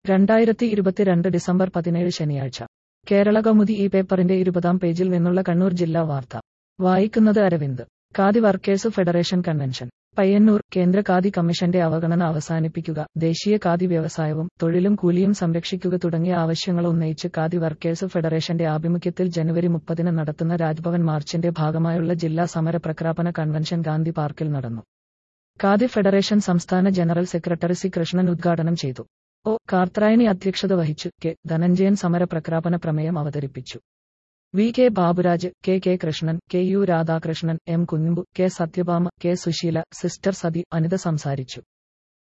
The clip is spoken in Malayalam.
രണ്ടായിരത്തി ഇരുപത്തിരണ്ട് ഡിസംബർ പതിനേഴ് ശനിയാഴ്ച കേരള കൗമുദി ഈ പേപ്പറിന്റെ ഇരുപതാം പേജിൽ നിന്നുള്ള കണ്ണൂർ ജില്ലാ വാർത്ത വായിക്കുന്നത് Aravind Khadi workers federation convention Payyanur കേന്ദ്ര ഖാദി കമ്മീഷന്റെ അവഗണന അവസാനിപ്പിക്കുക ദേശീയ ഖാദി വ്യവസായവും തൊഴിലും കൂലിയും സംരക്ഷിക്കുക തുടങ്ങിയ ആവശ്യങ്ങൾ ഉന്നയിച്ച് ഖാദി വർക്കേഴ്സ് ഫെഡറേഷന്റെ ആഭിമുഖ്യത്തിൽ ജനുവരി മുപ്പതിന് നടത്തുന്ന രാജ്ഭവൻ മാർച്ചിന്റെ ഭാഗമായുള്ള ജില്ലാ സമര പ്രഖ്യാപന കൺവെൻഷൻ ഗാന്ധി പാർക്കിൽ നടന്നു ഖാദി ഫെഡറേഷൻ സംസ്ഥാന ജനറൽ സെക്രട്ടറി സി കൃഷ്ണൻ ഉദ്ഘാടനം ചെയ്തു ഒ കാർത്രായണി അധ്യക്ഷത വഹിച്ചു കെ ധനഞ്ജയൻ സമര പ്രഖ്യാപന പ്രമേയം അവതരിപ്പിച്ചു V K Baburaj K K Krishnan K U Radhakrishnan M Kunhambu K Sathyabhama K Susheela sister Sathi Anitha സംസാരിച്ചു